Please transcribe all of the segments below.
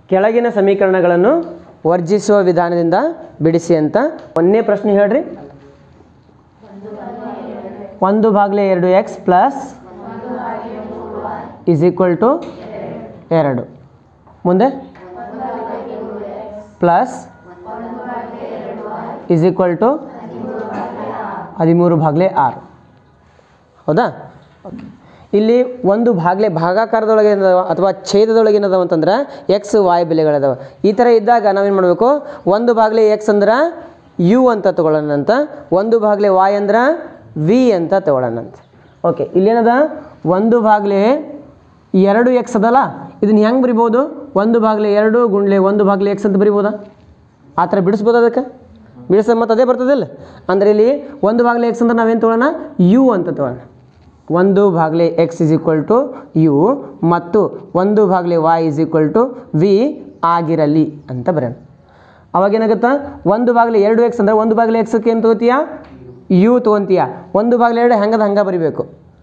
ಕೆಳಗಿನ ಸಮೀಕರಣಗಳನ್ನು ವರ್ಜಿಸುವ ವಿಧಾನದಿಂದ ಬಿಡಿಸಿ ಅಂತ ಒಂದನೇ ಪ್ರಶ್ನೆ ಹೇಳ್ರಿ ಒಂದು ಭಾಗಲೆ ಎರಡು x plus is equal to ಎರಡು ಮುಂದೆ ಪ್ಲಸ್ ಇಸ್ ಈಕ್ವಲ್ ಟು ಹದಿಮೂರು ಭಾಗಲೆ ಆರು ಹೌದಾ ಓಕೆ ಇಲ್ಲಿ ಒಂದು ಭಾಗಲೆ ಭಾಗಾಕಾರದೊಳಗೆ ಏನದಾವ ಅಥವಾ ಛೇದದೊಳಗೆ ಏನದಾವ ಅಂತಂದ್ರೆ ಎಕ್ಸ್ ವಾಯ್ ಬೆಲೆಗಳದಾವ ಈ ಥರ ಇದ್ದಾಗ ನಾವೇನು ಮಾಡಬೇಕು ಒಂದು ಭಾಗಲೆ ಎಕ್ಸ್ ಅಂದ್ರೆ ಯು ಅಂತ ತೊಗೊಳ್ಳೋಣಂತ ಒಂದು ಭಾಗಲೆ ವಾಯ್ ಅಂದ್ರೆ ವಿ ಅಂತ ತೊಗೊಳ್ಳೋಣಂತ ಓಕೆ ಇಲ್ಲೇನದ ಒಂದು ಭಾಗಲೆ ಎರಡು ಎಕ್ಸ್ ಅದಲ್ಲ ಇದನ್ನ ಹೆಂಗೆ ಬರಿಬೋದು ಒಂದು ಭಾಗಲೆ ಎರಡು ಗುಂಡ್ಲೆ ಒಂದು ಭಾಗಲೆ ಎಕ್ಸ್ ಅಂತ ಬರಿಬೋದಾ ಆ ಥರ ಬಿಡಿಸ್ಬೋದು ಅದಕ್ಕೆ ಬಿಡಿಸ ಮತ್ತು ಅದೇ ಬರ್ತದಿಲ್ಲ ಅಂದರೆ ಇಲ್ಲಿ ಒಂದು ಭಾಗಲೆ ಎಕ್ಸ್ ಅಂದ್ರೆ ನಾವೇನು ತೊಗೊಳ್ಳೋಣ ಯು ಅಂತ ತೊಗೊಳ್ಳೋಣ ಒಂದು ಭಾಗಲೆ x is equal to u ಮತ್ತು ಒಂದು ಭಾಗಲೆ y is equal to v ಆಗಿರಲಿ ಅಂತ ಬರೋಣ ಅವಾಗೇನಾಗುತ್ತಾ ಒಂದು ಭಾಗಲೆ ಎರಡು ಎಕ್ಸ್ ಅಂದರೆ ಒಂದು ಭಾಗಲೆ ಎಕ್ಸಕ್ಕೆ ಏನು ತೊಗೋತೀಯಾ ಯು ತೊಗೊಂತೀಯ ಒಂದು ಭಾಗಲೆ ಎರಡು ಹೆಂಗದ ಹಂಗೆ ಬರಿಬೇಕು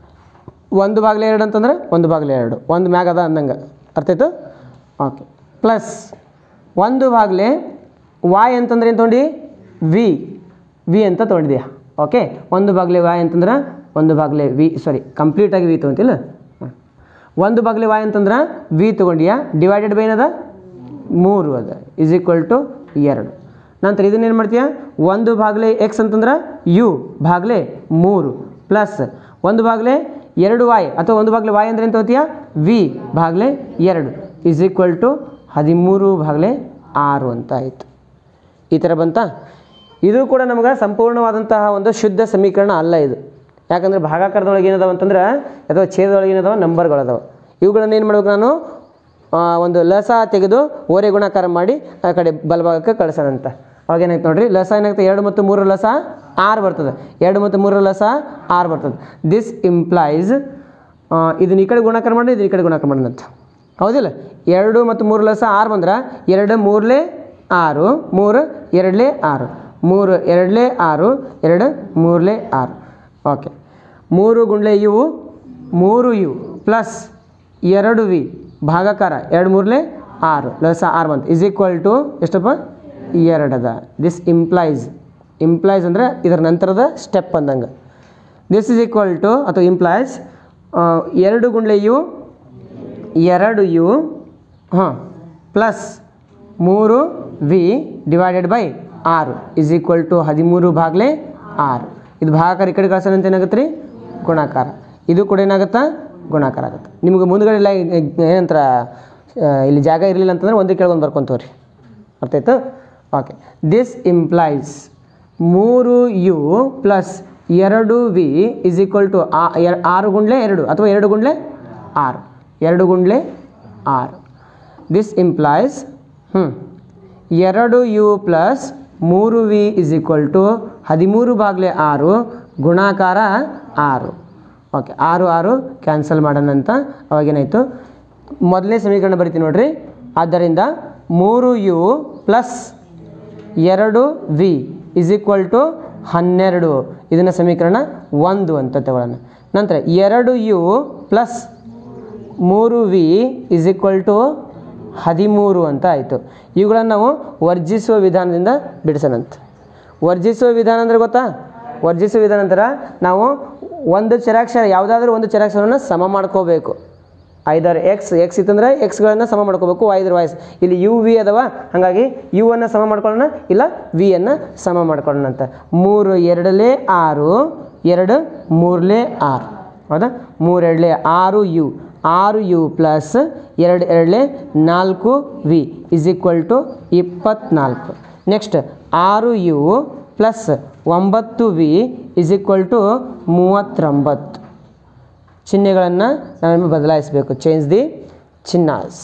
ಒಂದು ಭಾಗಲೆ ಎರಡು ಅಂತಂದ್ರೆ ಒಂದು ಭಾಗಲೆ ಎರಡು ಒಂದು ಮ್ಯಾಗ ಅದ ಅಂದಂಗೆ ಅರ್ಥ ಆಯ್ತು ಓಕೆ ಪ್ಲಸ್ ಒಂದು ಭಾಗಲೆ ವಾಯ್ ಅಂತಂದ್ರೆ ಏನು ತೊಗೊಂಡು ವಿ ವಿ ಅಂತ ತೊಗೊಂಡಿದ್ಯಾ ಓಕೆ ಒಂದು ಭಾಗಲೆ ವಾಯ್ ಅಂತಂದ್ರೆ ಒಂದು ಭಾಗಲೆ ವಿ ಸಾರಿ ಕಂಪ್ಲೀಟಾಗಿ ವಿ ತೊಗೊಂತಿಲ್ಲ ಹ್ಮ್. ಒಂದು ಭಾಗಲೆ ವಾಯ್ ಅಂತಂದ್ರೆ ವಿ ತೊಗೊಂಡಿಯಾ ಡಿವೈಡೆಡ್ ಬೈ ಏನದ ಮೂರು ಅದ ಇಸ್ ಈಕ್ವಲ್ ಟು ಎರಡು ನಂತರ ಇದನ್ನೇನು ಮಾಡ್ತೀಯ ಒಂದು ಭಾಗಲೆ ಎಕ್ಸ್ ಅಂತಂದ್ರೆ ಯು ಭಾಗಲೆ ಮೂರು ಪ್ಲಸ್ ಒಂದು ಭಾಗಲೆ ಎರಡು ವಾಯ್ ಅಥವಾ ಒಂದು ಭಾಗಲೆ ವಾಯ್ ಅಂದ್ರೆ ಏನು ತಗೋತೀಯ ವಿ ಭಾಗಲೆ ಎರಡು ಇಸ್ ಈಕ್ವಲ್ ಟು ಹದಿಮೂರು ಭಾಗಲೆ ಆರು ಅಂತ ಆಯಿತು ಈ ಥರ ಬಂತಾ ಇದು ಕೂಡ ನಮಗೆ ಸಂಪೂರ್ಣವಾದಂತಹ ಒಂದು ಶುದ್ಧ ಸಮೀಕರಣ ಅಲ್ಲ ಇದು ಯಾಕಂದರೆ ಭಾಗಾಕಾರದೊಳಗೆ ಏನದಾವ ಅಂತಂದ್ರೆ ಅಥವಾ ಛೇದದೊಳಗೆ ಏನದಾವ ನಂಬರ್ಗಳದಾವ ಇವುಗಳನ್ನು ಏನು ಮಾಡ್ಬೇಕು ನಾನು ಆ, ಒಂದು ಲಸ ತೆಗೆದು ಓರೆ ಗುಣಾಕಾರ ಮಾಡಿ ಆ ಕಡೆ ಬಲಭಾಗಕ್ಕೆ ಕಳಿಸೋಣಂತ ಅವಾಗ ಏನಾಯ್ತು ನೋಡ್ರಿ ಲಸ ಏನಾಗ್ತದೆ ಎರಡು ಮತ್ತು ಮೂರು ಲಸ ಆರು ಬರ್ತದೆ ಎರಡು ಮತ್ತು ಮೂರು ಲಸ ಆರು ಬರ್ತದೆ ದಿಸ್ ಇಂಪ್ಲೈಸ್ ಇದನ್ನ ಈ ಕಡೆ ಗುಣಾಕಾರ ಮಾಡಿ ಇದನ್ನ ಈ ಕಡೆ ಗುಣಾಕಾರ ಮಾಡೋಣಂತ ಹೌದಿಲ್ಲ ಎರಡು ಮತ್ತು ಮೂರು ಲಸ ಆರು ಬಂದ್ರೆ ಎರಡು ಮೂರಲೇ ಆರು ಮೂರು ಎರಡಲೇ ಆರು ಮೂರು ಎರಡಲೇ ಆರು ಎರಡು ಮೂರಲೇ ಆರು ಓಕೆ ಮೂರು ಗುಂಡ್ಲೆ ಯು ಮೂರು ಯು ಪ್ಲಸ್ ಎರಡು ವಿ ಭಾಗಾಕಾರ ಎರಡು ಮೂರಲೇ ಆರು ಲಸ ಆರು ಬಂತು ಇಸ್ ಈಕ್ವಲ್ ಟು ಎಷ್ಟಪ್ಪ ಎರಡದ ದಿಸ್ ಇಂಪ್ಲೈಸ್ ಇಂಪ್ಲೈಸ್ ಅಂದರೆ ಇದರ ನಂತರದ ಸ್ಟೆಪ್ ಅಂದಂಗೆ ದಿಸ್ ಇಸ್ ಈಕ್ವಲ್ ಟು ಅಥವಾ ಇಂಪ್ಲೈಸ್ ಎರಡು ಗುಂಡ್ಲೆ ಯು ಎರಡು ಯು ಹಾಂ ಪ್ಲಸ್ ಮೂರು ವಿ ಡಿವೈಡೆಡ್ ಬೈ ಆರು ಇಸ್ ಈಕ್ವಲ್ ಟು ಹದಿಮೂರು ಭಾಗಲೆ ಆರು ಇದು ಭಾಗಾಕಾರ ಈ ಕಡೆ ಕಳ್ಸೋಣ ಅಂತ ಏನಾಗುತ್ತೆ ರೀ ಗುಣಾಕಾರ ಇದು ಕೂಡ ಏನಾಗುತ್ತಾ ಗುಣಾಕಾರ ಆಗುತ್ತೆ ನಿಮ್ಗೆ ಮುಂದ್ಗಡೆ ಎಲ್ಲ ಏನಂತಾರ ಆ, ಇಲ್ಲಿ ಜಾಗ ಇರಲಿಲ್ಲ ಅಂತಂದ್ರೆ ಒಂದೇ ಕೆಳಗೊಂದು ಬರ್ಕೊಂತವ್ರಿ ಅರ್ಥ ಆಯ್ತು ಓಕೆ ದಿಸ್ ಇಂಪ್ಲೈಸ್ ಮೂರು ಯು ಪ್ಲಸ್ ಎರಡು ವಿ ಇಸ್ ಈಕ್ವಲ್ ಟು ಆರು ಗುಂಡ್ಲೆ ಎರಡು ಅಥವಾ ಎರಡು ಗುಂಡ್ಲೆ ಆರು ಎರಡು ಗುಂಡ್ಲೆ ಆರು ದಿಸ್ ಇಂಪ್ಲೈಸ್ ಹ್ಞೂ ಎರಡು ಯು ಪ್ಲಸ್ ಮೂರು ವಿ ಇಸ್ ಈಕ್ವಲ್ ಟು ಹದಿಮೂರು ಬಾಗ್ಲೆ ಆರು ಗುಣಾಕಾರ ಆರು ಓಕೆ ಆರು ಆರು ಕ್ಯಾನ್ಸಲ್ ಮಾಡೋಣಂತ ಅವಾಗೇನಾಯಿತು ಮೊದಲನೇ ಸಮೀಕರಣ ಬರಿತೀನಿ ನೋಡ್ರಿ ಆದ್ದರಿಂದ ಮೂರು ಯು ಪ್ಲಸ್ ಎರಡು ವಿ ಇಸ್ ಈಕ್ವಲ್ ಟು ಹನ್ನೆರಡು ಇದನ್ನು ಸಮೀಕರಣ ಒಂದು ಅಂತ ತಗೊಳ್ಳೋಣ ನಂತರ ಎರಡು ಯು ಪ್ಲಸ್ ಮೂರು ವಿ ಇಸ್ ಈಕ್ವಲ್ ಟು ಹದಿಮೂರು ಅಂತ ಆಯಿತು ಇವುಗಳನ್ನು ನಾವು ವರ್ಜಿಸುವ ವಿಧಾನದಿಂದ ಬಿಡಿಸೋಣಂತ ವರ್ಜಿಸುವ ವಿಧಾನ ಅಂದರೆ ಗೊತ್ತಾ ವರ್ಜಿಸುವ ವಿಧಾನ ಅಂದ್ರೆ ನಾವು ಒಂದು ಚರಾಕ್ಷರ ಯಾವುದಾದ್ರೂ ಒಂದು ಚರಾಕ್ಷರವನ್ನು ಸಮ ಮಾಡ್ಕೋಬೇಕು ಐದಾರು ಎಕ್ಸ್ ಎಕ್ಸ್ ಇತ್ತಂದ್ರೆ ಎಕ್ಸ್ಗಳನ್ನು ಸಮ ಮಾಡ್ಕೋಬೇಕು ಐದರ ವಾಯ್ಸ್ ಇಲ್ಲಿ ಯು ವಿ ಅದಾವ ಹಾಗಾಗಿ ಯು ಅನ್ನು ಸಮ ಮಾಡ್ಕೊಳ್ಳೋಣ ಇಲ್ಲ ವಿ ಅನ್ನು ಸಮ ಮಾಡ್ಕೊಳ್ಳೋಣ ಅಂತ ಮೂರು ಎರಡಲೇ ಆರು ಎರಡು ಮೂರಲೇ ಆರು ಹೌದಾ ಮೂರು ಎರಡಲೇ ಆರು ಯು ಆರು ಯು ಪ್ಲಸ್ ಎರಡು ಎರಡಲೇ ನಾಲ್ಕು ವಿ ಇಸ್ ಈಕ್ವಲ್ ಟು ಇಪ್ಪತ್ನಾಲ್ಕು ನೆಕ್ಸ್ಟ್ ಆರು ಯು ಪ್ಲಸ್ ಒಂಬತ್ತು ವಿ ಇಸ್ ಈಕ್ವಲ್ ಟು ಮೂವತ್ತೊಂಬತ್ತು ಚಿಹ್ನೆಗಳನ್ನು ನಾವು ಬದಲಾಯಿಸಬೇಕು ಚೇಂಜ್ ದಿ ಚಿನ್ನಾಸ್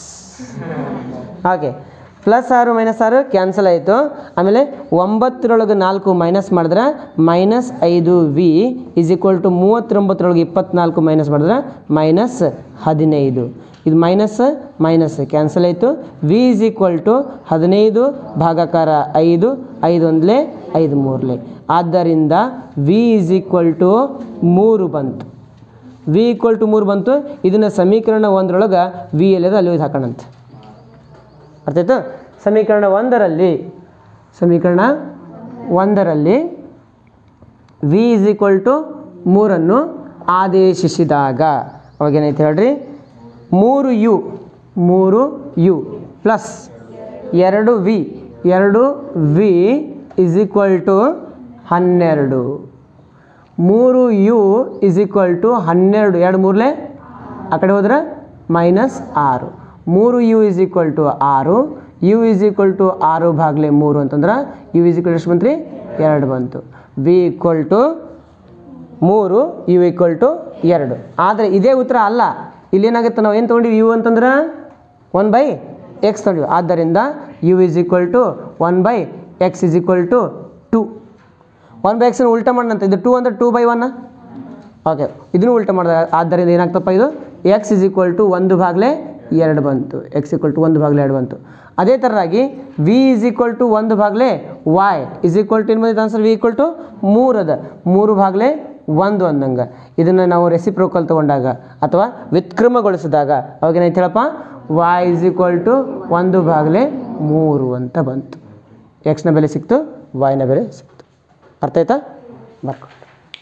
ಹಾಗೆ ಪ್ಲಸ್ ಆರು ಮೈನಸ್ ಆರು ಕ್ಯಾನ್ಸಲ್ ಆಯಿತು ಆಮೇಲೆ ಒಂಬತ್ತರೊಳಗೆ ನಾಲ್ಕು ಮೈನಸ್ ಮಾಡಿದ್ರೆ ಮೈನಸ್ ಐದು ವಿ ಇಸ್ ಈಕ್ವಲ್ ಟು ಮೂವತ್ತೊಂಬತ್ತರೊಳಗೆ ಇಪ್ಪತ್ನಾಲ್ಕು ಮೈನಸ್ ಮಾಡಿದ್ರೆ ಮೈನಸ್ ಹದಿನೈದು ಇದು ಮೈನಸ್ ಮೈನಸ್ ಕ್ಯಾನ್ಸಲ್ ಆಯಿತು ವಿ ಇಸ್ ಈಕ್ವಲ್ ಟು ಹದಿನೈದು ಭಾಗಾಕಾರ ಐದು ಐದು ಒಂದಲೇ ಐದು ಮೂರಲೆ ಆದ್ದರಿಂದ ವಿ ಇಸ್ ಈಕ್ವಲ್ ಟು ಮೂರು ಬಂತು ವಿ ಈಕ್ವಲ್ ಟು ಮೂರು ಬಂತು ಇದನ್ನು ಸಮೀಕರಣ ಒಂದರೊಳಗೆ ವಿ ಎಲ್ಲಿದೆ ಅಲ್ಲಿ ಹೋಗಿ ಹಾಕೋಣಂತ ಅರ್ಥಾಯ್ತು ಸಮೀಕರಣ ಒಂದರಲ್ಲಿ ಸಮೀಕರಣ ಒಂದರಲ್ಲಿ ವಿ ಇಸ್ ಈಕ್ವಲ್ ಟು ಮೂರನ್ನು ಆದೇಶಿಸಿದಾಗ ಅವಾಗೇನೈತೆ ಹೇಳ್ರಿ ಮೂರು ಯು ಮೂರು ಯು ಪ್ಲಸ್ ಎರಡು ವಿ ಎರಡು ವಿ ಇಸ್ ಈಕ್ವಲ್ ಟು ಹನ್ನೆರಡು ಮೂರು ಯು ಇಸ್ ಈಕ್ವಲ್ ಟು ಹನ್ನೆರಡು ಎರಡು ಮೂರಲೆ ಆ ಕಡೆ ಹೋದ್ರೆ ಮೈನಸ್ ಆರು ಮೂರು ಯು ಇಸ್ ಈಕ್ವಲ್ ಟು ಆರು ಯು ಇಸ್ ಈಕ್ವಲ್ ಟು ಆರು ಭಾಗಲೆ ಮೂರು ಅಂತಂದ್ರೆ ಯು ಇಸ್ ಈಕ್ವಲ್ ಎಷ್ಟು ಬಂತ್ರಿ ಎರಡು ಬಂತು ವಿ ಈಕ್ವಲ್ ಟು ಮೂರು ಯು ಈಕ್ವಲ್ ಟು ಎರಡು ಆದರೆ ಇದೇ ಉತ್ತರ ಅಲ್ಲ ಇಲ್ಲೇನಾಗುತ್ತೆ ನಾವು ಏನು ತೊಗೊಂಡಿವಿ ಯು ಅಂತಂದ್ರೆ ಒನ್ ಬೈ ಎಕ್ಸ್ ತೊಗೊಂಡಿವಿ ಆದ್ದರಿಂದ u is equal to one by x is equal to to one by ಎಕ್ಸ್ನ ಉಲ್ಟಾ ಮಾಡೋಣಂತ ಇದು ಟೂ ಅಂದರೆ ಟೂ ಬೈ ಒನ್ ಓಕೆ ಇದನ್ನು ಉಲ್ಟಾ ಮಾಡಿದ ಆದ್ದರಿಂದ ಏನಾಗ್ತಪ್ಪ ಇದು ಎಕ್ಸ್ ಇಸ್ ಈಕ್ವಲ್ ಟು ಒಂದು ಭಾಗಲೆ ಎರಡು ಬಂತು ಎಕ್ಸ್ ಈಕ್ವಲ್ ಟು ಒಂದು ಭಾಗಲೆ ಎರಡು ಬಂತು ಅದೇ ಥರವಾಗಿ ವಿ ಇಸ್ ಈಕ್ವಲ್ ಟು ಒಂದು ಭಾಗಲೆ ವಾಯ್ ಇಸ್ ಈಕ್ವಲ್ ಟು ಏನು ಬಂದಿತ್ತು ಆನ್ಸರ್ ವಿ ಈಕ್ವಲ್ ಟು ಮೂರು ಅದ ಮೂರು ಭಾಗಲೆ ಒಂದು ಅಂದಂಗೆ ಇದನ್ನು ನಾವು ರೆಸಿಪ್ರೋಕಲ್ ತೊಗೊಂಡಾಗ ಅಥವಾ ವ್ಯುತ್ಕ್ರಮಗೊಳಿಸಿದಾಗ ಅವಾಗೇನೈತೆ ಹೇಳಪ್ಪ ವಾಯ್ ಇಸ್ ಈಕ್ವಲ್ ಟು ಒಂದು ಭಾಗಲೆ ಮೂರು ಅಂತ ಬಂತು ಎಕ್ಸ್ನ ಬೆಲೆ ಸಿಕ್ತು ವಾಯ್ನ ಬೆಲೆ ಸಿಕ್ತು ಅರ್ಥ ಆಯ್ತಾ ಬರ್ಕೊಂಡು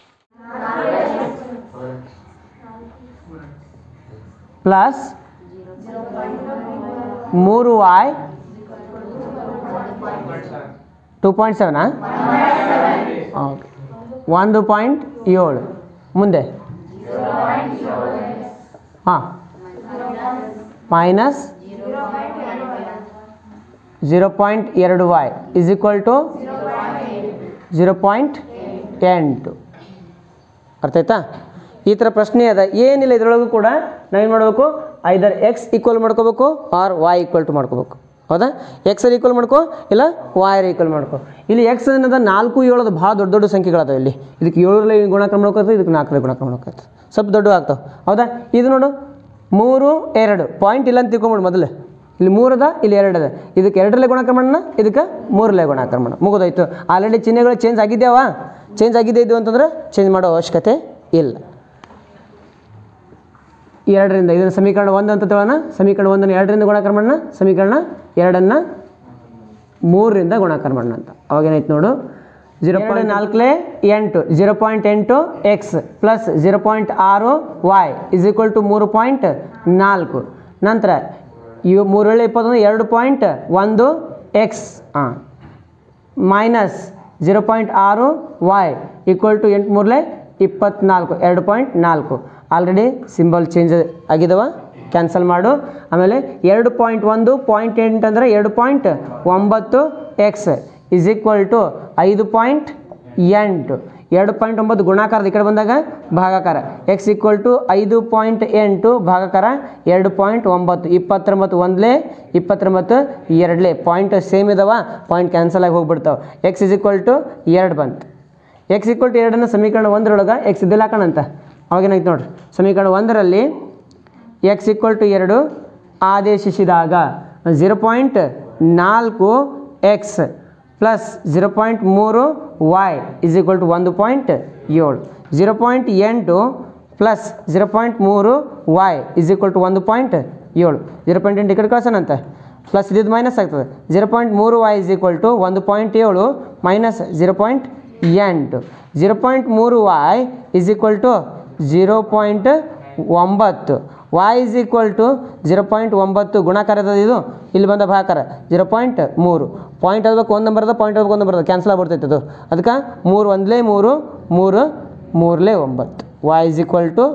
ಪ್ಲಸ್ ಮೂರು ವಾಯ್ ಟೂ ಪಾಯಿಂಟ್ ಸೆವೆನಾ ಓಕೆ ಒಂದು ಪಾಯಿಂಟ್ ಏಳು ಮುಂದೆ ಹಾಂ ಮೈನಸ್ ಝೀರೋ ಪಾಯಿಂಟ್ ಎರಡು y is equal to zero point ಎಂಟು ಅರ್ಥ ಆಯ್ತಾ ಈ ಥರ ಪ್ರಶ್ನೆ ಅದ ಏನಿಲ್ಲ ಇದರೊಳಗೂ ಕೂಡ ನಾವೇನು ಮಾಡಬೇಕು ಐದರ್ ಎಕ್ಸ್ ಈಕ್ವಲ್ ಮಾಡ್ಕೋಬೇಕು ಆರ್ ವಾಯ್ ಈಕ್ವಲ್ ಟು ಮಾಡ್ಕೋಬೇಕು ಹೌದಾ ಎಕ್ಸ್ ಈಕ್ವಲ್ ಮಾಡ್ಕೋ ಇಲ್ಲ ವಾಯರ್ ಈಕ್ವಲ್ ಮಾಡ್ಕೋ ಇಲ್ಲಿ ಎಕ್ಸ್ ಅನ್ನೋದು ನಾಲ್ಕು ಏಳದು ಭಾಳ ದೊಡ್ಡ ದೊಡ್ಡ ಸಂಖ್ಯೆಗಳದಾವೆ ಇಲ್ಲಿ ಇದಕ್ಕೆ ಏಳರಲ್ಲಿ ಗುಣಕ್ರಮ ಮಾಡ್ಕೋತ ಇದಕ್ಕೆ ನಾಲ್ಕರಲ್ಲಿ ಗುಣಕ್ರಮ ಮಾಡ್ಕೋತ ಸ್ವಲ್ಪ ದೊಡ್ಡ ಆಗ್ತಾವೆ ಹೌದಾ ಇದು ನೋಡು ಮೂರು ಎರಡು ಪಾಯಿಂಟ್ ಇಲ್ಲ ಅಂತ ತಿಳ್ಕೊಂಬಿಡು ಮೊದಲು ಇಲ್ಲಿ ಮೂರದ ಇಲ್ಲಿ ಎರಡದ ಇದಕ್ಕೆ ಎರಡರಲ್ಲೇ ಗುಣಕ್ರಮಣ ಇದಕ್ಕೆ ಮೂರಲ್ಲೇ ಗುಣಕ್ರಮಣ ಮುಗಿದೋಯ್ತು ಆಲ್ರೆಡಿ ಚಿಹ್ನೆಗಳು ಚೇಂಜ್ ಆಗಿದ್ಯಾವ ಚೇಂಜ್ ಆಗಿದ್ದೇ ಇದ್ದು ಅಂತಂದ್ರೆ ಚೇಂಜ್ ಮಾಡೋ ಅವಶ್ಯಕತೆ ಇಲ್ಲ ಎರಡರಿಂದ ಇದನ್ನು ಸಮೀಕರಣ ಒಂದು ಅಂತ ತಗೋಣ ಸಮೀಕರಣ ಒಂದನ್ನು ಎರಡರಿಂದ ಗುಣಾಕಾರ ಮಾಡೋಣ ಸಮೀಕರಣ ಎರಡನ್ನು ಮೂರರಿಂದ ಗುಣಾಕಾರ ಮಾಡೋಣ ಅಂತ ಅವಾಗೇನಾಯ್ತು ನೋಡು ಜೀರೋ ಪಾಯಿಂಟ್ ನಾಲ್ಕಲೇ ಎಂಟು ಜೀರೋ ಪಾಯಿಂಟ್ ಎಂಟು ಎಕ್ಸ್ ಪ್ಲಸ್ ಜೀರೋ ಪಾಯಿಂಟ್ ಆರು ವಾಯ್ ಇಸ್ ಈಕ್ವಲ್ ಟು ಮೂರು ಪಾಯಿಂಟ್ ನಾಲ್ಕು ನಂತರ ಇವು ಮೂರೇಳು ಇಪ್ಪತ್ತೊಂದು ಎರಡು ಪಾಯಿಂಟ್ ಒಂದು ಎಕ್ಸ್ ಹಾಂ ಮೈನಸ್ ಜೀರೋ ಪಾಯಿಂಟ್ ಆರು ವಾಯ್ ಈಕ್ವಲ್ ಟು ಎಂಟು ಮೂರಲೆ ಇಪ್ಪತ್ನಾಲ್ಕು ಎರಡು ಪಾಯಿಂಟ್ ನಾಲ್ಕು ಆಲ್ರೆಡಿ ಸಿಂಬಲ್ ಚೇಂಜ್ ಆಗಿದವ ಕ್ಯಾನ್ಸಲ್ ಮಾಡು ಆಮೇಲೆ ಎರಡು ಪಾಯಿಂಟ್ ಒಂದು ಪಾಯಿಂಟ್ ಎಂಟು ಅಂದರೆ ಎರಡು ಪಾಯಿಂಟ್ ಒಂಬತ್ತು ಎಕ್ಸ್ ಇಸ್ ಈಕ್ವಲ್ ಟು ಐದು ಪಾಯಿಂಟ್ ಎಂಟು ಎರಡು ಪಾಯಿಂಟ್ ಒಂಬತ್ತು ಗುಣಾಕಾರದ ಈ ಕಡೆ ಬಂದಾಗ ಭಾಗಾಕಾರ ಎಕ್ಸ್ ಈಕ್ವಲ್ ಟು ಐದು ಪಾಯಿಂಟ್ ಎಂಟು ಭಾಗಾಕಾರ ಎರಡು ಪಾಯಿಂಟ್ ಒಂಬತ್ತು ಇಪ್ಪತ್ತೊಂಬತ್ತು ಒಂದಲೇ ಇಪ್ಪತ್ತೊಂಬತ್ತು ಎರಡಲೇ ಪಾಯಿಂಟ್ ಸೇಮ್ ಇದಾವ ಪಾಯಿಂಟ್ ಕ್ಯಾನ್ಸಲ್ ಆಗಿ ಹೋಗ್ಬಿಡ್ತಾವೆ ಎಕ್ಸ್ ಇಸ್ ಈಕ್ವಲ್ ಟು ಎರಡು ಬಂತು ಎಕ್ಸ್ ಈಕ್ವಲ್ ಟು ಎರಡನ್ನು ಸಮೀಕರಣ ಒಂದರೊಳಗೆ ಎಕ್ಸ್ ಇದ್ದಿಲ್ಲ ಹಾಕೋಣಂತ ಅವಾಗೇನಾಯ್ತು ನೋಡ್ರಿ ಸಮೀಕರಣ ಒಂದರಲ್ಲಿ ಎಕ್ಸ್ ಈಕ್ವಲ್ ಟು ಎರಡು ಆದೇಶಿಸಿದಾಗ ಝೀರೋ ಪಾಯಿಂಟ್ ನಾಲ್ಕು ಎಕ್ಸ್ ಪ್ಲಸ್ ಝೀರೋ ಪಾಯಿಂಟ್ ಮೂರು ವಾಯ್ ಇಸ್ ಈಕ್ವಲ್ ಟು ಒಂದು ಪಾಯಿಂಟ್ ಏಳು ಝೀರೋ ಪಾಯಿಂಟ್ ಎಂಟು ಪ್ಲಸ್ ಝೀರೋ ಪಾಯಿಂಟ್ ಮೂರು ವಾಯ್ ಇಸ್ ಈಕ್ವಲ್ ಟು ಒಂದು ಪಾಯಿಂಟ್ ಏಳು ಝೀರೋ ಪಾಯಿಂಟ್ ಎಂಟು ಈ ಕಡೆ ಕಳ್ಸೋಣಂತೆ ಪ್ಲಸ್ ಇದ್ದು ಮೈನಸ್ ಆಗ್ತದೆ ಝೀರೋ ಪಾಯಿಂಟ್ ಮೂರು ವಾಯ್ ಇಸ್ ಈಕ್ವಲ್ ಟು ಒಂದು ಪಾಯಿಂಟ್ ಏಳು ಮೈನಸ್ ಝೀರೋ ಪಾಯಿಂಟ್ ಎಂಟು ಝೀರೋ ಪಾಯಿಂಟ್ ಮೂರು y is equal to zero point ಒಂಬತ್ತು y is equal to zero point ಒಂಬತ್ತು ಗುಣಾಕಾರದ ಇದು ಇಲ್ಲಿ ಬಂದ ಭಾಕಾರ ಝೀರೋ ಪಾಯಿಂಟ್ ಮೂರು ಪಾಯಿಂಟ್ ಅದಕ್ಕೆ ಒಂದು ನಂಬರ್ ಅದ ಪಾಯಿಂಟ್ ಅದಕ್ಕೆ ಒಂದು ನಂಬರ್ ಅದ ಕ್ಯಾನ್ಸಲ್ ಆಗ್ಬಿಡ್ತೈತೆ ಅದು ಅದಕ್ಕೆ ಮೂರು ಒಂದಲೇ ಮೂರು ಮೂರು ಮೂರಲೇ ಒಂಬತ್ತು ವಾಯ್ ಇಸ್ ಈಕ್ವಲ್ ಟು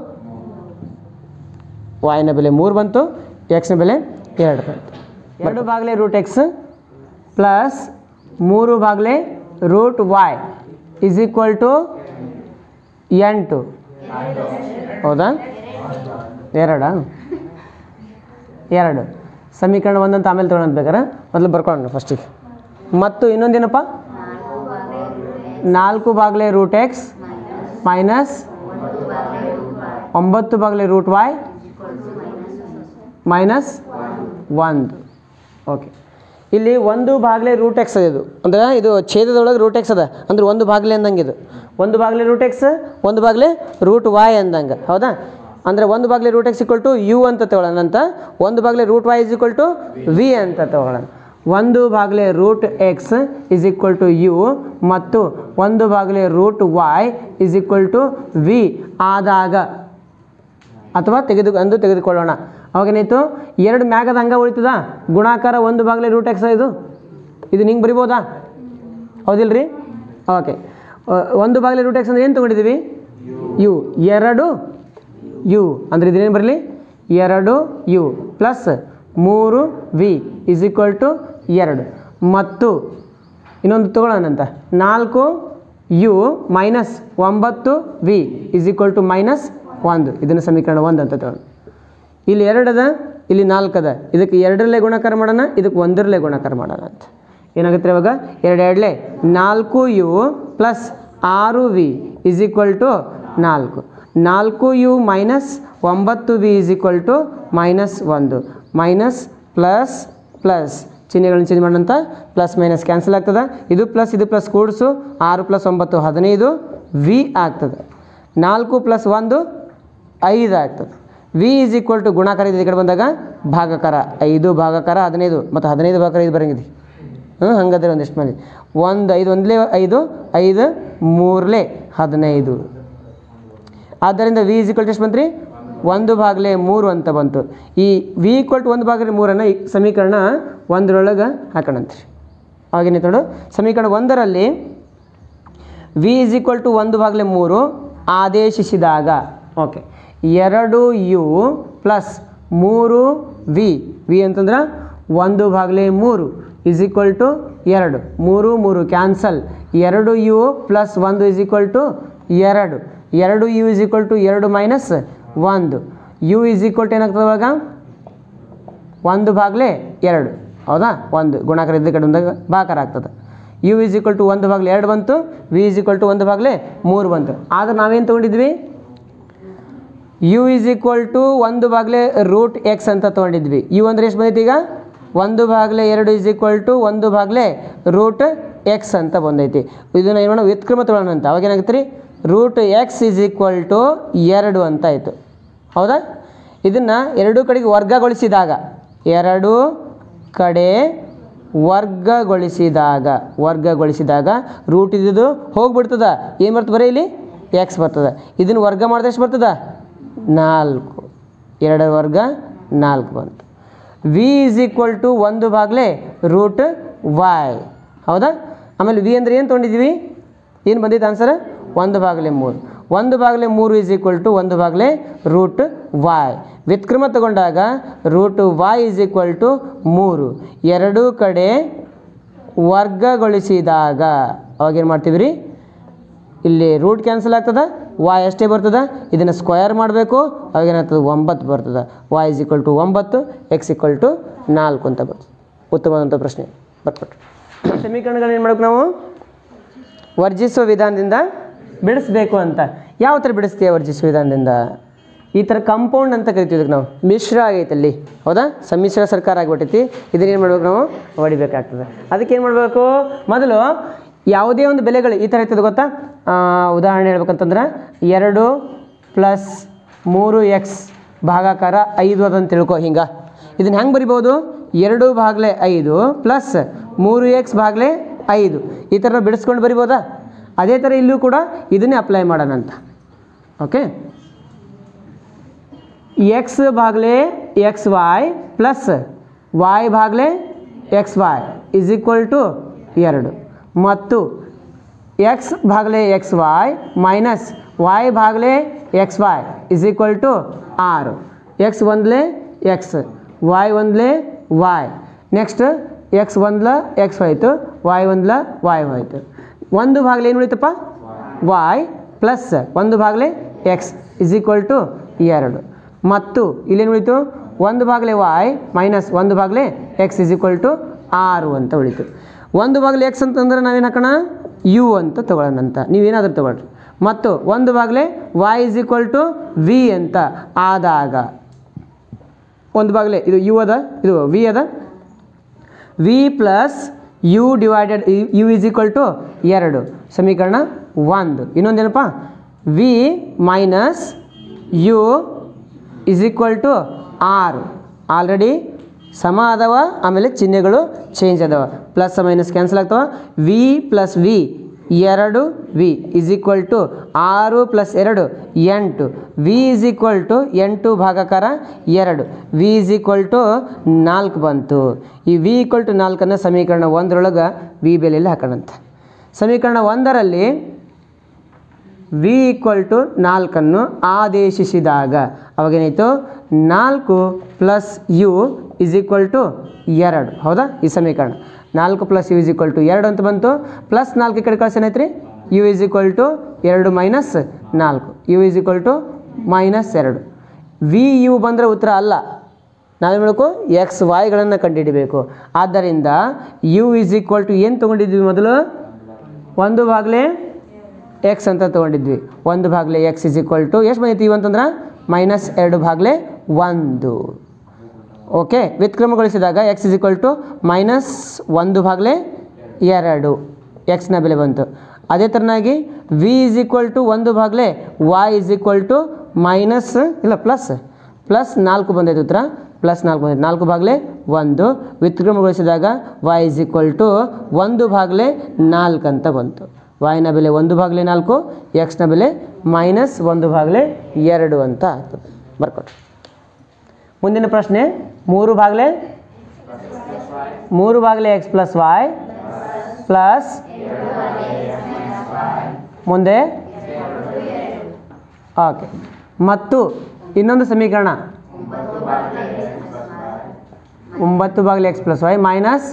ವಾಯ್ನ ಬೆಲೆ ಮೂರು ಬಂತು ಎಕ್ಸ್ನ ಬೆಲೆ ಎರಡು ಬಂತು ಎರಡು ಬಾಗಲೇ ರೂಟ್ ಎಕ್ಸ್ ಪ್ಲಸ್ ಮೂರು ಬಾಗಲೇ root y is equal to ಎಂಟು ಹೌದಾ ಎರಡಾ ಎರಡು ಸಮೀಕರಣ ಒಂದಂತ ಆಮೇಲೆ ತೊಗೊಳಂತ ಬೇಕಾರೆ ಮೊದಲು ಬರ್ಕೊಳ್ಳೋಣ ಫಸ್ಟಿಗೆ ಮತ್ತು ಇನ್ನೊಂದೇನಪ್ಪ ನಾಲ್ಕು ಬಾಗಲೇ ರೂಟ್ ಎಕ್ಸ್ ಮೈನಸ್ ಒಂಬತ್ತು ಬಾಗಲೇ ರೂಟ್ ವಾಯ್ ಮೈನಸ್ ಒಂದು ಓಕೆ ಇಲ್ಲಿ ಒಂದು ಬಾಗಲೇ ರೂಟ್ ಎಕ್ಸ್ ಅದ ಇದು ಅಂದ್ರೆ ಇದು ಛೇದದೊಳಗೆ ರೂಟ್ ಎಕ್ಸ್ ಅದ ಅಂದ್ರೆ ಒಂದು ಬಾಗಲೇ ಅಂದಂಗೆ ಇದು ಒಂದು ಬಾಗಲೇ ರೂಟ್ ಎಕ್ಸ್ ಒಂದು ಬಾಗಲೇ ರೂಟ್ ವಾಯ್ ಅಂದಂಗೆ ಹೌದಾ ಅಂದರೆ ಒಂದು ಬಾಗಿಲೆ root x equal to u ಅಂತ ತಗೊಳ್ಳೋಣ ಅಂತ ಒಂದು ಬಾಗಿಲೆ root y is equal to v ಅಂತ ತಗೊಳ್ಳೋಣ ಒಂದು ಬಾಗಿಲೆ root x is equal to u ಮತ್ತು ಒಂದು ಬಾಗಿಲೆ root y is equal to v ಆದಾಗ ಅಥವಾ ತೆಗೆದು ಅಂದು ತೆಗೆದುಕೊಳ್ಳೋಣ ಅವಾಗೇನಾಯಿತು ಎರಡು ಮ್ಯಾಗದ ಹಂಗ ಉಳಿತದ ಗುಣಾಕಾರ ಒಂದು ಬಾಗಿಲೆ ರೂಟ್ ಎಕ್ಸ್ ಇದು ಇದು ನಿಂಗೆ ಬರಿಬೋದಾ ಹೌದಿಲ್ಲ ರೀ ಓಕೆ ಒಂದು ಬಾಗಿಲೆ ರೂಟ್ ಎಕ್ಸ್ ಅಂದ್ರೆ ಏನು ತೊಗೊಂಡಿದ್ದೀವಿ ಯು ಎರಡು ಯು ಅಂದರೆ ಇದೇನು ಬರಲಿ ಎರಡು ಯು ಪ್ಲಸ್ ಮೂರು ವಿ ಇಸ್ ಈಕ್ವಲ್ ಟು ಎರಡು ಮತ್ತು ಇನ್ನೊಂದು ತಗೊಳ್ಳೋಣಂತ ನಾಲ್ಕು ಯು ಮೈನಸ್ ಒಂಬತ್ತು v is equal to minus ಒಂದು ಇದನ್ನು ಸಮೀಕರಣ ಒಂದು ಅಂತ ತಗೊಳ್ಳೋಣ ಇಲ್ಲಿ ಎರಡದ ಇಲ್ಲಿ ನಾಲ್ಕದ ಇದಕ್ಕೆ ಎರಡರಲ್ಲೇ ಗುಣಾಕಾರ ಮಾಡೋಣ ಇದಕ್ಕೆ ಒಂದರಲ್ಲೇ ಗುಣಾಕಾರ ಮಾಡೋಣ ಅಂತ ಏನಾಗುತ್ತೆ ಇವಾಗ ಎರಡು ಎರಡಲೇ ನಾಲ್ಕು ಯು ಪ್ಲಸ್ ಆರು ವಿ ಇಸ್ ಈಕ್ವಲ್ ಟು ನಾಲ್ಕು ನಾಲ್ಕು ಯು ಮೈನಸ್ ಒಂಬತ್ತು v is equal to minus ಒಂದು ಮೈನಸ್ ಪ್ಲಸ್ ಪ್ಲಸ್ ಚಿಹ್ನೆಗಳನ್ನ ಚೇಂಜ್ ಮಾಡೋಂಥ ಪ್ಲಸ್ ಮೈನಸ್ ಕ್ಯಾನ್ಸಲ್ ಆಗ್ತದೆ ಇದು ಪ್ಲಸ್ ಇದು ಪ್ಲಸ್ ಕೂಡಿಸು ಆರು ಪ್ಲಸ್ ಒಂಬತ್ತು ಹದಿನೈದು ವಿ ಆಗ್ತದೆ ನಾಲ್ಕು ಪ್ಲಸ್ ಒಂದು ಐದು ಆಗ್ತದೆ ವಿ ಈಸ್ ಈಕ್ವಲ್ ಟು ಗುಣಾಕಾರ ಇದೆ ಈ ಕಡೆ ಬಂದಾಗ ಭಾಗಕಾರ ಐದು ಭಾಗಕಾರ ಹದಿನೈದು ಮತ್ತು ಹದಿನೈದು ಭಾಗಕಾರ ಇದು ಬರಂಗಿದೆ ಹ್ಞೂ ಹಂಗಾದ್ರೆ ಒಂದಿಷ್ಟು ಮಂದಿ ಒಂದು ಐದು ಒಂದಲೇ ಐದು ಐದು ಮೂರಲೇ ಹದಿನೈದು ಆದ್ದರಿಂದ ವಿ ಇಸ್ ಈಕ್ವಲ್ ಟು ಎಷ್ಟು ಬಂತ್ರಿ ಒಂದು ಭಾಗಲೆ ಮೂರು ಅಂತ ಬಂತು ಈ ವಿ ಈಕ್ವಲ್ ಟು ಒಂದು ಭಾಗಲೆ ಮೂರನ್ನು ಈ ಸಮೀಕರಣ ಒಂದರೊಳಗೆ ಹಾಕೋಣಂತ್ರಿ ಅವಾಗೇನೈತೆ ನೋಡು ಸಮೀಕರಣ ಒಂದರಲ್ಲಿ ವಿ ಇಸ್ ಈಕ್ವಲ್ ಟು ಒಂದು ಭಾಗಲೆ ಮೂರು ಆದೇಶಿಸಿದಾಗ ಓಕೆ ಎರಡು ಯು ಪ್ಲಸ್ ಮೂರು ವಿ ವಿ ಅಂತಂದ್ರೆ ಒಂದು ಭಾಗಲೆ ಮೂರು ಇಸ್ ಈಕ್ವಲ್ ಟು ಎರಡು ಮೂರು ಮೂರು ಕ್ಯಾನ್ಸಲ್ ಎರಡು ಯು ಪ್ಲಸ್ ಒಂದು ಇಸ್ ಈಕ್ವಲ್ ಟು ಎರಡು ಎರಡು ಯು ಇಸ್ ಈಕ್ವಲ್ ಟು ಎರಡು ಮೈನಸ್ ಒಂದು ಯು ಇಸ್ ಈಕ್ವಲ್ ಟು ಏನಾಗ್ತದೆ ಇವಾಗ ಒಂದು ಭಾಗಲೆ ಎರಡು ಹೌದಾ ಒಂದು ಗುಣಾಕಾರ ಇದ್ದ ಕಡೆ ಬಂದಾಗ ಭಾಕಾರ ಆಗ್ತದೆ ಯು ಇಸ್ ಈಕ್ವಲ್ ಟು ಒಂದು ಭಾಗಲೆ ಎರಡು ಬಂತು ವಿ ಇಸ್ ಈಕ್ವಲ್ ಟು ಒಂದು ಭಾಗಲೆ ಮೂರು ಬಂತು ಆದ್ರೆ ನಾವೇನು ತೊಗೊಂಡಿದ್ವಿ ಯು ಇಸ್ ಈಕ್ವಲ್ ಟು ಒಂದು ಬಾಗಿಲೆ ರೂಟ್ ಎಕ್ಸ್ ಅಂತ ತೊಗೊಂಡಿದ್ವಿ ಯು ಅಂದ್ರೆ ಎಷ್ಟು ಬಂದೈತಿ ಈಗ ಒಂದು ಬಾಗಿಲೆ ಎರಡು ಇಸ್ ಈಕ್ವಲ್ ಟು ಒಂದು ಬಾಗಿಲೆ ರೂಟ್ ಎಕ್ಸ್ ಅಂತ ಬಂದೈತಿ ಇದನ್ನು ಏನು ಮಾಡೋಣ ವ್ಯುತ್ಕ್ರಮ ತೊಗೊಳ್ಳೋಣ ಅಂತ ಅವಾಗ ಏನಾಗುತ್ತೆ ರೀ root x is equal to ಎರಡು ಅಂತ ಆಯಿತು ಹೌದಾ ಇದನ್ನು ಎರಡೂ ಕಡೆಗೆ ವರ್ಗಗೊಳಿಸಿದಾಗ ಎರಡು ಕಡೆ ವರ್ಗಗೊಳಿಸಿದಾಗ ವರ್ಗಗೊಳಿಸಿದಾಗ ರೂಟ್ ಇದ್ದಿದ್ದು ಹೋಗ್ಬಿಡ್ತದ ಏನು ಬರ್ತದೆ ಬರೀ ಇಲ್ಲಿ ಎಕ್ಸ್ ಬರ್ತದೆ ಇದನ್ನು ವರ್ಗ ಮಾಡಿದ್ರೆ ಎಷ್ಟು ಬರ್ತದ ನಾಲ್ಕು ಎರಡರ ವರ್ಗ ನಾಲ್ಕು ಬಂತು ವಿ ಇಸ್ ಈಕ್ವಲ್ ಟು ಒಂದು ಬಾಗ್ಲೆ ರೂಟ್ ವಾಯ್ ಹೌದಾ ಆಮೇಲೆ ವಿ ಅಂದರೆ ಏನು ತೊಗೊಂಡಿದ್ವಿ ಏನು ಬಂದಿತ್ತು ಆನ್ಸರ್ ಒಂದು ಬಾಗಲೆ ಮೂರು ಒಂದು ಬಾಗಲೆ ಮೂರು ಇಸ್ ಈಕ್ವಲ್ ಟು ಒಂದು ಬಾಗಲೆ ರೂಟ್ ವಾಯ್ ವ್ಯುತ್ಕ್ರಮ ತಗೊಂಡಾಗ root y is equal to ಮೂರು ಎರಡೂ ಕಡೆ ವರ್ಗಗೊಳಿಸಿದಾಗ ಅವಾಗೇನು ಮಾಡ್ತೀವಿ ರೀ ಇಲ್ಲಿ ರೂಟ್ ಕ್ಯಾನ್ಸಲ್ ಆಗ್ತದೆ ವಾಯ್ ಅಷ್ಟೇ ಬರ್ತದೆ ಇದನ್ನು ಸ್ಕ್ವಯರ್ ಮಾಡಬೇಕು ಅವಾಗೇನಾಗ್ತದೆ ಒಂಬತ್ತು ಬರ್ತದೆ ವಾಯ್ ಇಸ್ ಈಕ್ವಲ್ ಟು ಒಂಬತ್ತು ಎಕ್ಸ್ ಈಕ್ವಲ್ ಟು ನಾಲ್ಕು ಅಂತ ಬರ್ತದೆ ಉತ್ತಮವಾದಂಥ ಪ್ರಶ್ನೆ ಬರ್ಕೊಟ್ರು ಸಮೀಕರಣಗಳನ್ನ ಏನು ಮಾಡ್ಬೇಕು ನಾವು ವರ್ಜಿಸುವ ವಿಧಾನದಿಂದ ಬಿಡಿಸ್ಬೇಕು ಅಂತ ಯಾವ ಥರ ಬಿಡಿಸ್ತೀಯ ವರ್ಜಿಸುವ ವಿಧಾನದಿಂದ ಈ ಥರ ಕಂಪೌಂಡ್ ಅಂತ ಕರಿತೀವಿ ಇದಕ್ಕೆ ನಾವು ಮಿಶ್ರ ಆಗೈತೆ ಅಲ್ಲಿ ಹೌದಾ ಸಮ್ಮಿಶ್ರ ಸರ್ಕಾರ ಆಗಿಬಿಟ್ಟೈತಿ ಇದನ್ನೇನು ಮಾಡ್ಬೇಕು ನಾವು ಹೊಡಿಬೇಕಾಗ್ತದೆ ಅದಕ್ಕೆ ಏನು ಮಾಡಬೇಕು ಮೊದಲು ಯಾವುದೇ ಒಂದು ಬೆಲೆಗಳು ಈ ಥರ ಇರ್ತದೆ ಗೊತ್ತಾ ಆ, ಉದಾಹರಣೆ ಹೇಳ್ಬೇಕಂತಂದ್ರೆ ಎರಡು ಪ್ಲಸ್ ಮೂರು ಎಕ್ಸ್ ಭಾಗಾಕಾರ ಐದು ಅದಂತ ತಿಳ್ಕೊ ಹಿಂಗೆ ಇದನ್ನು ಹೆಂಗೆ ಬರಿಬೋದು ಎರಡು ಭಾಗಲೆ ಐದು ಪ್ಲಸ್ ಮೂರು ಎಕ್ಸ್ ಭಾಗಲೆ ಐದು ಈ ಥರ ನಾವು ಬಿಡಿಸ್ಕೊಂಡು ಬರಿಬೋದಾ ಅದೇ ಥರ ಇಲ್ಲೂ ಕೂಡ ಇದನ್ನೇ ಅಪ್ಲೈ ಮಾಡೋಣ ಅಂತ ಓಕೆ ಎಕ್ಸ್ ಭಾಗಲೆ ಎಕ್ಸ್ ವಾಯ್ ಪ್ಲಸ್ ವಾಯ್ ಭಾಗಲೆ x y is equal to ಎರಡು ಮತ್ತು ಎಕ್ಸ್ ಭಾಗಲೆ ಎಕ್ಸ್ ವಾಯ್ ಮೈನಸ್ ವಾಯ್ ಭಾಗಲೆ x y is equal to ಆರು ಎಕ್ಸ್ ಒಂದ್ಲೆ ಎಕ್ಸ್ ವಾಯ್ ಒಂದ್ಲೆ ವಾಯ್ ನೆಕ್ಸ್ಟ್ ಎಕ್ಸ್ ಒಂದ್ಲ ಎಕ್ಸ್ ಹೋಯ್ತು ವಾಯ್ ಒಂದ್ಲ ವಾಯ್ ಹೋಯ್ತು ಒಂದು ಭಾಗಲೆ ಏನು ಉಳಿತಪ್ಪ ವಾಯ್ ಪ್ಲಸ್ ಒಂದು ಭಾಗಲೆ ಎಕ್ಸ್ ಇಸ್ ಈಕ್ವಲ್ ಟು ಎರಡು ಮತ್ತು ಇಲ್ಲೇನು ಉಳಿತು ಒಂದು ಭಾಗಲೆ ವಾಯ್ ಮೈನಸ್ ಒಂದು ಭಾಗಲೆ ಎಕ್ಸ್ ಇಸ್ ಈಕ್ವಲ್ ಟು ಆರು ಅಂತ ಉಳಿತು ಒಂದು ಭಾಗಲೆ ಎಕ್ಸ್ ಅಂತಂದ್ರೆ ನಾವೇನು ಹಾಕೋಣ ಯು ಅಂತ ತೊಗೊಳ್ಳೋಣ ಅಂತ ನೀವೇನಾದರೂ ತೊಗೊಳ್ರಿ ಮತ್ತು ಒಂದು ಭಾಗಲೆ y is equal to v ಅಂತ ಆದಾಗ ಒಂದು ಬಾಗಲೆ ಇದು ಯು ಅದ ಇದು ವಿ ಅದ v plus u divided u is equal to ಎರಡು ಸಮೀಕರಣ ಒಂದು ಇನ್ನೊಂದೇನಪ್ಪ v minus u is equal to ಆರು ಆಲ್ರೆಡಿ ಸಮ ಅದಾವ ಆಮೇಲೆ ಚಿಹ್ನೆಗಳು ಚೇಂಜ್ ಅದಾವ ಪ್ಲಸ್ ಮೈನಸ್ ಕ್ಯಾನ್ಸಲ್ ಆಗ್ತಾವ ವಿ ಪ್ಲಸ್ ವಿ ಎರಡು ವಿ ಇಸ್ ಈಕ್ವಲ್ ಟು ಆರು ಪ್ಲಸ್ ಎರಡು ಎಂಟು ವಿ ಇಸ್ ಈಕ್ವಲ್ ಟು ಎಂಟು ಭಾಗಾಕಾರ ಎರಡು ವಿ ಇಸ್ ಈಕ್ವಲ್ ಟು ನಾಲ್ಕು ಬಂತು ಈ ವಿ ಈಕ್ವಲ್ ಟು ನಾಲ್ಕನ್ನು ಸಮೀಕರಣ ಒಂದರೊಳಗೆ ವಿ ಬೆಲೆಯಲ್ಲಿ ಹಾಕೋಣಂತ ಸಮೀಕರಣ ಒಂದರಲ್ಲಿ ವಿ ಈಕ್ವಲ್ ಟು ನಾಲ್ಕನ್ನು ಆದೇಶಿಸಿದಾಗ ಅವಾಗೇನಾಯಿತು ನಾಲ್ಕು plus u is equal to ಎರಡು ಹೌದಾ ಈ ಸಮೀಕರಣ ನಾಲ್ಕು plus u is equal to ಎರಡು ಅಂತ ಬಂತು ಪ್ಲಸ್ ನಾಲ್ಕು ಈ ಕಡೆ ಕಳಿಸ್ ಏನಾಯ್ತು ರೀ ಯು ಇಸ್ ಈಕ್ವಲ್ ಟು ಎರಡು ಮೈನಸ್ ನಾಲ್ಕು u is equal to minus ಎರಡು ವಿ ಯು ಬಂದರೆ ಉತ್ತರ ಅಲ್ಲ ನಾವೇನು ಮಾಡಬೇಕು ಎಕ್ಸ್ ವಾಯ್ಗಳನ್ನು ಕಂಡುಹಿಡಿಬೇಕು ಆದ್ದರಿಂದ ಯು ಇಸ್ ಈಕ್ವಲ್ ಟು ಏನು ತೊಗೊಂಡಿದ್ವಿ ಮೊದಲು ಒಂದು ಭಾಗಲೇ ಎಕ್ಸ್ ಅಂತ ತೊಗೊಂಡಿದ್ವಿ ಒಂದು ಭಾಗಲೆ ಎಕ್ಸ್ ಇಸ್ ಈಕ್ವಲ್ ಟು ಎಷ್ಟು ಬಂದೈತಿ ಇವು ಅಂತಂದ್ರೆ ಮೈನಸ್ ಎರಡು ಭಾಗಲೆ ಒಂದು ಓಕೆ ವ್ಯುತ್ಕ್ರಮಗೊಳಿಸಿದಾಗ x is equal to minus ಒಂದು ಭಾಗಲೆ ಎರಡು ಎಕ್ಸ್ನ ಬೆಲೆ ಬಂತು ಅದೇ ಥರನಾಗಿ ವಿ ಇಸ್ ಈಕ್ವಲ್ ಟು ಒಂದು ಭಾಗಲೆ y is equal to minus ಇಲ್ಲ ಪ್ಲಸ್ ಪ್ಲಸ್ ನಾಲ್ಕು ಬಂದೈತೆ ಉತ್ತರ ಪ್ಲಸ್ ನಾಲ್ಕು ಬಂದೈತೆ ನಾಲ್ಕು ಭಾಗಲೆ ಒಂದು ವ್ಯುತ್ಕ್ರಮಗೊಳಿಸಿದಾಗ ವಾಯ್ ಇಸ್ ಈಕ್ವಲ್ ಟು ಒಂದು ಭಾಗಲೆ ನಾಲ್ಕು ಅಂತ ಬಂತು ವಾಯ್ನ ಬೆಲೆ ಒಂದು ಭಾಗಲೆ ನಾಲ್ಕು ಎಕ್ಸ್ನ ಬೆಲೆ ಮೈನಸ್ ಒಂದು ಭಾಗಲೆ ಎರಡು ಅಂತ ಆಗ್ತದೆ ಬರ್ಕೊಟ್ರಿ ಮುಂದಿನ ಪ್ರಶ್ನೆ ಮೂರು ಭಾಗಲೆ ಮೂರು ಭಾಗಲೆ ಎಕ್ಸ್ ಪ್ಲಸ್ ವಾಯ್ ಪ್ಲಸ್ ಮುಂದೆ ಓಕೆ ಮತ್ತು ಇನ್ನೊಂದು ಸಮೀಕರಣ ಒಂಬತ್ತು ಭಾಗಲೆ x plus y minus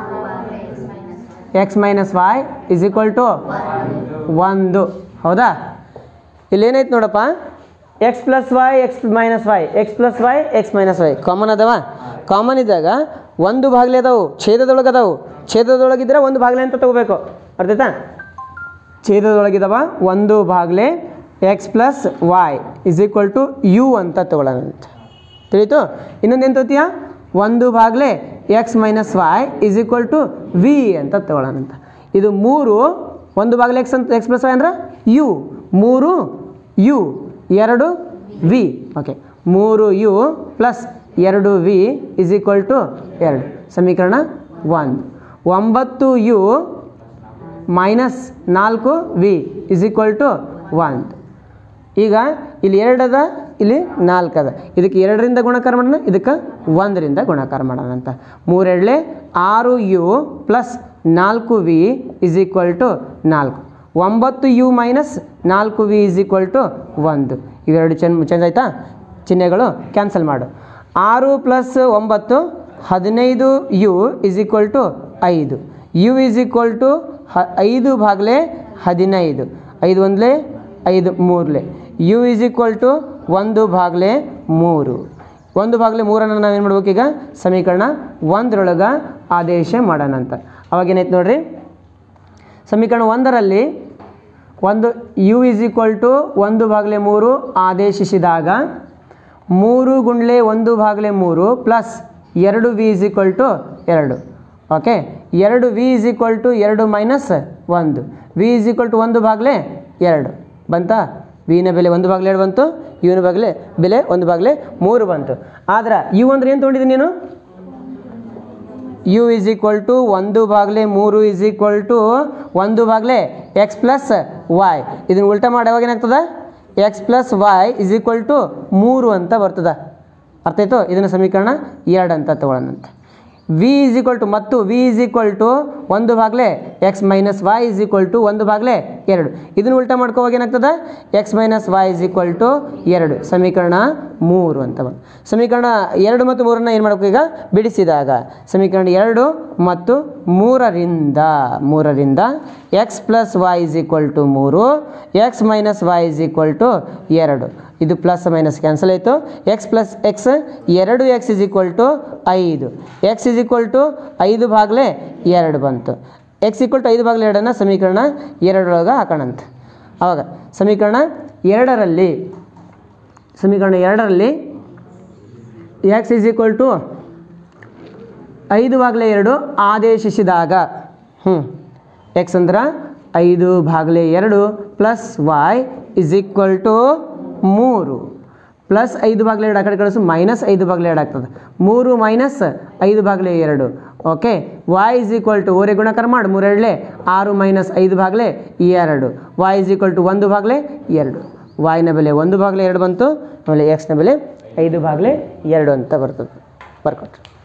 x minus y is equal to ಒಂದು ಹೌದಾ ಇಲ್ಲೇನೈತೆ ನೋಡಪ್ಪ x plus y x minus y x plus y x minus y common ಅದಾವ ಕಾಮನ್ ಇದ್ದಾಗ ಒಂದು ಭಾಗಲೆ ಅದಾವು ಛೇದದೊಳಗೆ ಅದಾವು ಛೇದದೊಳಗಿದ್ರೆ ಒಂದು ಭಾಗಲೆ ಅಂತ ತಗೋಬೇಕು ಅರ್ಥಾಯ್ತಾ ಛೇದದೊಳಗಿದವ ಒಂದು ಭಾಗಲೆ x plus y is equal to u ಅಂತ ತಗೊಳ್ಳೋಣ ಅಂತ ತಿಳಿತು ಇನ್ನೊಂದು ಏನು ತಗೋತೀಯ ಒಂದು ಭಾಗಲೆ x minus y is equal to v ಅಂತ ತಗೊಳ್ಳೋಣ ಅಂತ ಇದು ಮೂರು ಒಂದು ಭಾಗಲೆ ಎಕ್ಸ್ ಅಂತ ಎಕ್ಸ್ ಪ್ಲಸ್ ವೈ ಅಂದ್ರೆ ಯು ಮೂರು ಯು ಎರಡು ವಿ ಓಕೆ ಮೂರು ಯು ಪ್ಲಸ್ ಎರಡು ವಿ ಇಸ್ ಈಕ್ವಲ್ ಟು ಎರಡು ಸಮೀಕರಣ ಒಂದು ಒಂಬತ್ತು ಯು ಮೈನಸ್ ನಾಲ್ಕು v is equal to one ಈಗ ಇಲ್ಲಿ ಎರಡದ ಇಲ್ಲಿ ನಾಲ್ಕದ ಇದಕ್ಕೆ ಎರಡರಿಂದ ಗುಣಾಕಾರ ಮಾಡೋಣ ಇದಕ್ಕೆ ಒಂದರಿಂದ ಗುಣಾಕಾರ ಮಾಡೋಣ ಅಂತ ಮೂರೆರಡಲೆ ಆರು ಯು ಪ್ಲಸ್ ನಾಲ್ಕು ವಿ ಇಸ್ ಈಕ್ವಲ್ ಟು ನಾಲ್ಕು ಒಂಬತ್ತು ಯು ಮೈನಸ್ ನಾಲ್ಕು ವಿ ಇಸ್ ಈಕ್ವಲ್ ಟು ಒಂದು ಇವೆರಡು ಚೆನ್ ಚೇಂಜ್ ಆಯಿತಾ ಚಿಹ್ನೆಗಳು ಕ್ಯಾನ್ಸಲ್ ಮಾಡು ಆರು ಪ್ಲಸ್ ಒಂಬತ್ತು ಹದಿನೈದು ಯು ಇಸ್ ಈಕ್ವಲ್ ಟು ಐದು ಯು ಇಸ್ ಈಕ್ವಲ್ ಟು ಹ ಐದು ಭಾಗಲೆ ಹದಿನೈದು ಐದು ಒಂದಲೇ ಐದು ಮೂರಲೆ ಯು ಇಸ್ ಈಕ್ವಲ್ ಟು ಒಂದು ಭಾಗಲೆ ಮೂರು ಒಂದು ಭಾಗಲೆ ಮೂರನ್ನು ನಾವೇನು ಮಾಡ್ಬೇಕು ಈಗ ಸಮೀಕರಣ ಒಂದರೊಳಗೆ ಆದೇಶ ಮಾಡೋಣ ಅಂತ ಅವಾಗ ಏನಾಯ್ತು ನೋಡ್ರಿ ಸಮೀಕರಣ ಒಂದರಲ್ಲಿ ಒಂದು ಯು ಇಸ್ ಈಕ್ವಲ್ ಟು ಒಂದು ಭಾಗಲೆ ಮೂರು ಆದೇಶಿಸಿದಾಗ ಮೂರು ಗುಂಡ್ಲೆ ಒಂದು ಭಾಗಲೆ ಮೂರು ಪ್ಲಸ್ ಎರಡು ವಿ ಇಸ್ ಈಕ್ವಲ್ ಟು ಎರಡು ಓಕೆ ಎರಡು ವಿ ಇಸ್ ಈಕ್ವಲ್ ಟು ಎರಡು ಮೈನಸ್ ಒಂದು ವಿ ಇಸ್ ಈಕ್ವಲ್ ಟು ಒಂದು ಭಾಗಲೆ ಎರಡು ಬಂತಾ ವಿನ ಬೆಲೆ ಒಂದು ಭಾಗಲೆ ಎರಡು ಬಂತು ಯುವಿನ ಬಾಗಲೆ ಬೆಲೆ ಒಂದು ಭಾಗಲೆ ಮೂರು ಬಂತು ಆದ್ರೆ ಯು ಅಂದ್ರೆ ಏನು ತೊಗೊಂಡಿದ್ದೀನಿ ನೀನು ಯು ಇಸ್ ಈಕ್ವಲ್ ಟು ಒಂದು ಭಾಗಲೆ ಮೂರು ಇಸ್ ಈಕ್ವಲ್ ಟು ಒಂದು ಭಾಗಲೆ ಎಕ್ಸ್ ಪ್ಲಸ್ ವಾಯ್ ಇದನ್ನು ಉಲ್ಟಾ ಮಾಡಿ ಯಾವಾಗ ಏನಾಗ್ತದೆ x plus y is equal to ಮೂರು ಅಂತ ಬರ್ತದೆ ಅರ್ಥ ಆಯ್ತು ಇದನ್ನು ಸಮೀಕರಣ ಎರಡು ಅಂತ ತಗೊಳ್ಳೋಣಂತ ವಿ ಇಸ್ ಈಕ್ವಲ್ ಟು ಮತ್ತು ವಿ ಇಸ್ ಈಕ್ವಲ್ ಟು ಒಂದು ಭಾಗಲೆ x minus y is equal to ಒಂದು ಭಾಗಲೆ ಎರಡು ಇದನ್ನು ಉಲ್ಟಾ ಮಾಡ್ಕೋವಾಗ ಏನಾಗ್ತದೆ x minus y is equal to ಎರಡು ಸಮೀಕರಣ ಮೂರು ಅಂತ ಬಂತು ಸಮೀಕರಣ ಎರಡು ಮತ್ತು ಮೂರನ್ನು ಏನು ಮಾಡಬೇಕು ಈಗ ಬಿಡಿಸಿದಾಗ ಸಮೀಕರಣ ಎರಡು ಮತ್ತು ಮೂರರಿಂದ ಮೂರರಿಂದ x plus y is equal to ಮೂರು x minus y is equal to ಎರಡು ಇದು ಪ್ಲಸ್ ಮೈನಸ್ ಕ್ಯಾನ್ಸಲ್ ಆಯಿತು ಎಕ್ಸ್ ಪ್ಲಸ್ ಎಕ್ಸ್ ಎರಡು ಎಕ್ಸ್ ಇಸ್ ಈಕ್ವಲ್ ಟು ಐದು ಎಕ್ಸ್ ಇಸ್ ಈಕ್ವಲ್ ಟು ಐದು ಭಾಗಲೆ ಎರಡು ಬಂತು ಎಕ್ಸ್ ಈಕ್ವಲ್ ಟು ಐದು ಭಾಗಲೆ ಎರಡನ್ನು ಸಮೀಕರಣ ಎರಡರೊಳಗೆ ಹಾಕೋಣಂತ ಆವಾಗ ಸಮೀಕರಣ ಎರಡರಲ್ಲಿ ಸಮೀಕರಣ ಎರಡರಲ್ಲಿ ಎಕ್ಸ್ ಇಸ್ ಈಕ್ವಲ್ ಟು ಐದು ಭಾಗಲೆ ಎರಡು ಆದೇಶಿಸಿದಾಗ ಹ್ಞೂ ಎಕ್ಸ್ ಅಂದ್ರೆ ಐದು ಭಾಗಲೆ ಎರಡು plus y is equal to ಮೂರು ಪ್ಲಸ್ ಐದು ಬಾಗಿಲೆ ಎರಡು ಆ ಕಡೆ ಕಳಿಸು ಮೈನಸ್ ಐದು ಬಾಗಿಲೆ ಎರಡು ಆಗ್ತದೆ ಮೂರು ಮೈನಸ್ ಐದು ಬಾಗಿಲೆ ಎರಡು okay y is equal to ಓರೆ ಗುಣಾಕಾರ ಮಾಡಿ ಮೂರೆರಡಲೆ ಆರು ಮೈನಸ್ ಐದು ಬಾಗಿಲೆ ಎರಡು ವಾಯ್ ಇಸ್ ಈಕ್ವಲ್ ಟು ಒಂದು ಬಾಗಿಲೆ ಎರಡು ವಾಯ್ನ ಬೆಲೆ ಒಂದು ಬಾಗಿಲೆ ಎರಡು ಬಂತು ಆಮೇಲೆ ಎಕ್ಸ್ನ ಬೆಲೆ ಐದು ಬಾಗಿಲೆ ಎರಡು ಅಂತ ಬರ್ತದೆ ಬರ್ಕೊಟ್ರಿ